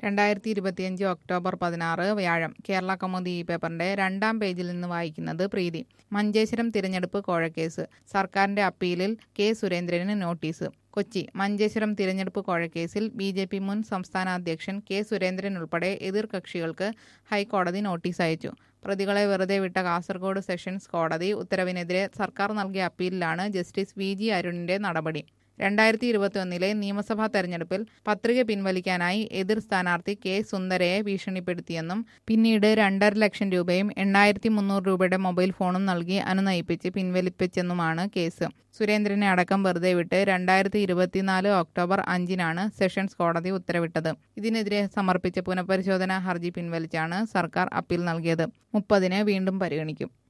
രണ്ടായിരത്തി ഇരുപത്തിയഞ്ച് ഒക്ടോബർ പതിനാറ് വ്യാഴം കേരള കൗമുദി ഈ പേപ്പറിന്റെ രണ്ടാം പേജിൽ നിന്ന് വായിക്കുന്നത് പ്രീതി മഞ്ചേശ്വരം തിരഞ്ഞെടുപ്പ് കോഴക്കേസ് സർക്കാരിന്റെ അപ്പീലിൽ കെ സുരേന്ദ്രന് നോട്ടീസ് കൊച്ചി മഞ്ചേശ്വരം തിരഞ്ഞെടുപ്പ് കോഴക്കേസിൽ ബി ജെ പി മുൻ സംസ്ഥാന അധ്യക്ഷൻ കെ സുരേന്ദ്രൻ ഉൾപ്പെടെ എതിർകക്ഷികൾക്ക് ഹൈക്കോടതി നോട്ടീസ് അയച്ചു പ്രതികളെ വെറുതെ വിട്ട കാസർഗോഡ് സെഷൻസ് കോടതി ഉത്തരവിനെതിരെ സർക്കാർ നൽകിയ അപ്പീലിലാണ് ജസ്റ്റിസ് വി ജി അരുണിന്റെ നടപടി രണ്ടായിരത്തി ഇരുപത്തിയൊന്നിലെ നിയമസഭാ തെരഞ്ഞെടുപ്പിൽ പത്രിക പിൻവലിക്കാനായി എതിർ സ്ഥാനാർത്ഥി കെ സുന്ദരയെ ഭീഷണിപ്പെടുത്തിയെന്നും പിന്നീട് രണ്ടര ലക്ഷം രൂപയും എണ്ണായിരത്തി മുന്നൂറ് രൂപയുടെ മൊബൈൽ ഫോണും നൽകി അനുനയിപ്പിച്ച് പിൻവലിപ്പിച്ചെന്നുമാണ് കേസ് സുരേന്ദ്രനെ അടക്കം വെറുതെ വിട്ട് രണ്ടായിരത്തി ഇരുപത്തിനാല് ഒക്ടോബർ അഞ്ചിനാണ് സെഷൻസ് കോടതി ഉത്തരവിട്ടത് ഇതിനെതിരെ സമർപ്പിച്ച പുനഃപരിശോധനാ ഹർജി പിൻവലിച്ചാണ് സർക്കാർ അപ്പീൽ നൽകിയത് മുപ്പതിന് വീണ്ടും പരിഗണിക്കും